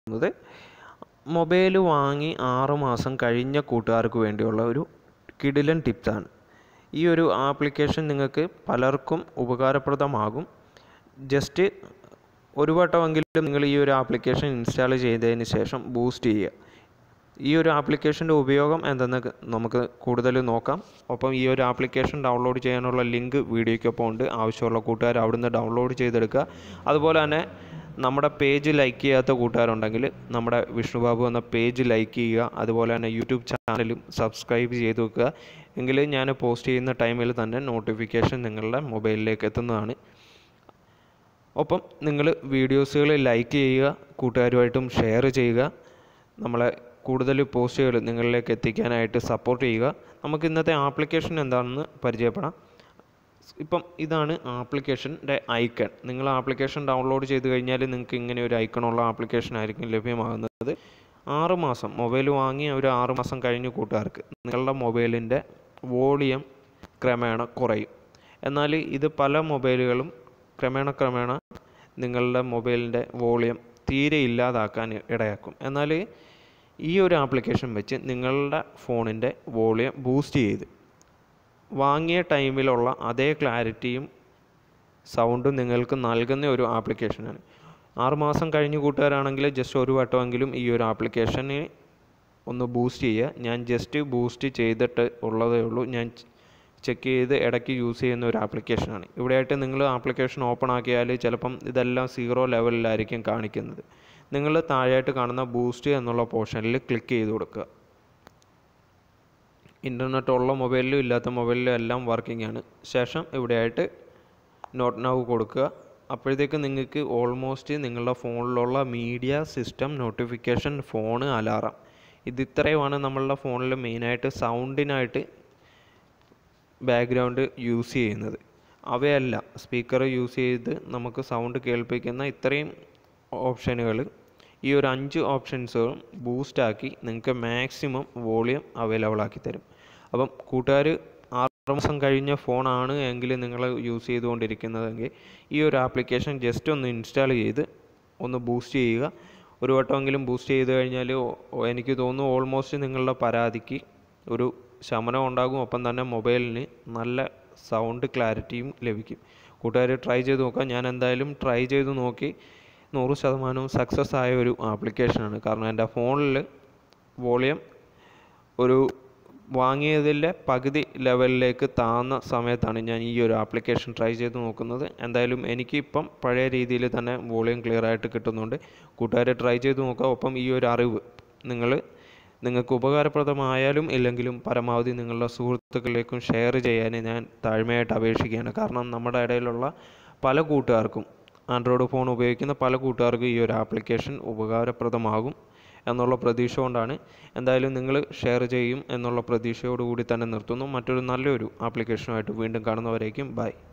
പോകുന്നത് മൊബൈൽ വാങ്ങി ആറ് മാസം കഴിഞ്ഞ കൂട്ടുകാർക്ക് വേണ്ടിയുള്ള ഒരു കിടിലൻ ടിപ്സാണ് ഈ ഒരു ആപ്ലിക്കേഷൻ നിങ്ങൾക്ക് പലർക്കും ഉപകാരപ്രദമാകും ജസ്റ്റ് ഒരു വട്ടമെങ്കിലും നിങ്ങൾ ഈ ഒരു ആപ്ലിക്കേഷൻ ഇൻസ്റ്റാൾ ചെയ്തതിന് ശേഷം ബൂസ്റ്റ് ചെയ്യുക ഈ ഒരു ആപ്ലിക്കേഷൻ്റെ ഉപയോഗം എന്തെന്ന് നമുക്ക് കൂടുതൽ നോക്കാം ഒപ്പം ഈ ഒരു ആപ്ലിക്കേഷൻ ഡൗൺലോഡ് ചെയ്യാനുള്ള ലിങ്ക് വീഡിയോയ്ക്കൊപ്പം ഉണ്ട് ആവശ്യമുള്ള കൂട്ടുകാർ അവിടുന്ന് ഡൗൺലോഡ് ചെയ്തെടുക്കുക അതുപോലെ തന്നെ നമ്മുടെ പേജ് ലൈക്ക് ചെയ്യാത്ത കൂട്ടുകാരുണ്ടെങ്കിൽ നമ്മുടെ വിഷ്ണുബാബു എന്ന പേജ് ലൈക്ക് ചെയ്യുക അതുപോലെ തന്നെ യൂട്യൂബ് ചാനലും സബ്സ്ക്രൈബ് ചെയ്ത് വെക്കുക എങ്കിൽ ഞാൻ പോസ്റ്റ് ചെയ്യുന്ന ടൈമിൽ തന്നെ നോട്ടിഫിക്കേഷൻ നിങ്ങളുടെ മൊബൈലിലേക്ക് എത്തുന്നതാണ് ഒപ്പം നിങ്ങൾ വീഡിയോസുകൾ ലൈക്ക് ചെയ്യുക കൂട്ടുകാരുമായിട്ടും ഷെയർ ചെയ്യുക നമ്മളെ കൂടുതൽ പോസ്റ്റുകൾ നിങ്ങളിലേക്ക് എത്തിക്കാനായിട്ട് സപ്പോർട്ട് ചെയ്യുക നമുക്ക് ഇന്നത്തെ ആപ്ലിക്കേഷൻ എന്താണെന്ന് പരിചയപ്പെടാം ഇപ്പം ഇതാണ് ആപ്ലിക്കേഷൻ്റെ ഐക്കൺ നിങ്ങൾ ആപ്ലിക്കേഷൻ ഡൗൺലോഡ് ചെയ്ത് കഴിഞ്ഞാൽ നിങ്ങൾക്ക് ഇങ്ങനെ ഒരു ഐക്കണുള്ള ആപ്ലിക്കേഷൻ ആയിരിക്കും ലഭ്യമാകുന്നത് ആറ് മാസം മൊബൈൽ വാങ്ങി ഒരു ആറ് മാസം കഴിഞ്ഞ് കൂട്ടുകാർക്ക് നിങ്ങളുടെ മൊബൈലിൻ്റെ വോളിയം ക്രമേണ കുറയും എന്നാൽ ഇത് പല മൊബൈലുകളും ക്രമേണ ക്രമേണ നിങ്ങളുടെ മൊബൈലിൻ്റെ വോളിയം തീരെ ഇല്ലാതാക്കാൻ ഇടയാക്കും എന്നാൽ ഈ ഒരു ആപ്ലിക്കേഷൻ വെച്ച് നിങ്ങളുടെ ഫോണിൻ്റെ വോളിയം ബൂസ്റ്റ് ചെയ്ത് വാങ്ങിയ ടൈമിലുള്ള അതേ ക്ലാരിറ്റിയും സൗണ്ടും നിങ്ങൾക്ക് നൽകുന്ന ഒരു ആപ്ലിക്കേഷനാണ് ആറുമാസം കഴിഞ്ഞ് കൂട്ടുകാരാണെങ്കിൽ ജസ്റ്റ് ഒരു വട്ടമെങ്കിലും ഈ ഒരു ആപ്ലിക്കേഷനെ ഒന്ന് ബൂസ്റ്റ് ചെയ്യുക ഞാൻ ജസ്റ്റ് ബൂസ്റ്റ് ചെയ്തിട്ട് ഉള്ളതേ ഉള്ളൂ ഞാൻ ചെക്ക് ചെയ്ത് ഇടയ്ക്ക് യൂസ് ചെയ്യുന്ന ഒരു ആപ്ലിക്കേഷനാണ് ഇവിടെയായിട്ട് നിങ്ങൾ ആപ്ലിക്കേഷൻ ഓപ്പൺ ആക്കിയാൽ ചിലപ്പം ഇതെല്ലാം സീറോ ലെവലിലായിരിക്കും കാണിക്കുന്നത് നിങ്ങൾ താഴെയായിട്ട് കാണുന്ന ബൂസ്റ്റ് എന്നുള്ള പോർഷനിൽ ക്ലിക്ക് ചെയ്ത് കൊടുക്കുക ഇൻ്റർനെറ്റ് ഉള്ള മൊബൈലിലും ഇല്ലാത്ത മൊബൈലിലും എല്ലാം വർക്കിംഗ് ആണ് ശേഷം ഇവിടെയായിട്ട് നോട്ട് നൗ കൊടുക്കുക അപ്പോഴത്തേക്ക് നിങ്ങൾക്ക് ഓൾമോസ്റ്റ് നിങ്ങളുടെ ഫോണിലുള്ള media system notification phone alarm ഇത് ഇത്രയുമാണ് നമ്മളുടെ ഫോണിൽ മെയിനായിട്ട് സൗണ്ടിനായിട്ട് ബാക്ക്ഗ്രൗണ്ട് യൂസ് ചെയ്യുന്നത് അവയല്ല സ്പീക്കർ യൂസ് ചെയ്ത് നമുക്ക് സൗണ്ട് കേൾപ്പിക്കുന്ന ഇത്രയും ഓപ്ഷനുകൾ ഈ ഒരു അഞ്ച് ഓപ്ഷൻസും ബൂസ്റ്റാക്കി നിങ്ങൾക്ക് മാക്സിമം വോളിയം അവൈലബിൾ ആക്കി തരും അപ്പം കൂട്ടുകാർ ആറ് മാസം കഴിഞ്ഞ ഫോണാണ് എങ്കിൽ നിങ്ങൾ യൂസ് ചെയ്തുകൊണ്ടിരിക്കുന്നതെങ്കിൽ ഈ ഒരു ആപ്ലിക്കേഷൻ ജസ്റ്റ് ഒന്ന് ഇൻസ്റ്റാൾ ചെയ്ത് ഒന്ന് ബൂസ്റ്റ് ചെയ്യുക ഒരു വട്ടമെങ്കിലും ബൂസ്റ്റ് ചെയ്ത് കഴിഞ്ഞാൽ എനിക്ക് തോന്നുന്നു ഓൾമോസ്റ്റ് നിങ്ങളുടെ പരാതിക്ക് ഒരു ശമനം ഉണ്ടാകും ഒപ്പം തന്നെ മൊബൈലിന് നല്ല സൗണ്ട് ക്ലാരിറ്റിയും ലഭിക്കും കൂട്ടുകാർ ട്രൈ ചെയ്ത് നോക്കാം ഞാൻ എന്തായാലും ട്രൈ ചെയ്ത് നോക്കി നൂറ് ശതമാനവും സക്സസ് ആയ ഒരു ആപ്ലിക്കേഷനാണ് കാരണം എൻ്റെ ഫോണിൽ വോളിയം ഒരു വാങ്ങിയതിൻ്റെ പകുതി ലെവലിലേക്ക് താന്ന സമയത്താണ് ഞാൻ ഈ ഒരു ആപ്ലിക്കേഷൻ ട്രൈ ചെയ്ത് നോക്കുന്നത് എന്തായാലും എനിക്ക് ഇപ്പം പഴയ രീതിയിൽ തന്നെ വോളിയം ക്ലിയർ ആയിട്ട് കിട്ടുന്നുണ്ട് കൂട്ടുകാരെ ട്രൈ ചെയ്ത് നോക്കുക ഒപ്പം ഈ ഒരു അറിവ് നിങ്ങൾ നിങ്ങൾക്ക് ഉപകാരപ്രദമായാലും ഇല്ലെങ്കിലും പരമാവധി നിങ്ങളുടെ സുഹൃത്തുക്കളിലേക്കും ഷെയർ ചെയ്യാൻ ഞാൻ താഴ്മയായിട്ട് അപേക്ഷിക്കുകയാണ് കാരണം നമ്മുടെ ഇടയിലുള്ള പല കൂട്ടുകാർക്കും ആൻഡ്രോയിഡ് ഫോൺ ഉപയോഗിക്കുന്ന പല കൂട്ടുകാർക്കും ഈ ഒരു ആപ്ലിക്കേഷൻ ഉപകാരപ്രദമാകും എന്നുള്ള പ്രതീക്ഷ കൊണ്ടാണ് എന്തായാലും നിങ്ങൾ ഷെയർ ചെയ്യും എന്നുള്ള പ്രതീക്ഷയോടുകൂടി തന്നെ നിർത്തുന്നു മറ്റൊരു നല്ലൊരു ആപ്ലിക്കേഷനുമായിട്ട് വീണ്ടും കാണുന്നവരേക്കും ബൈ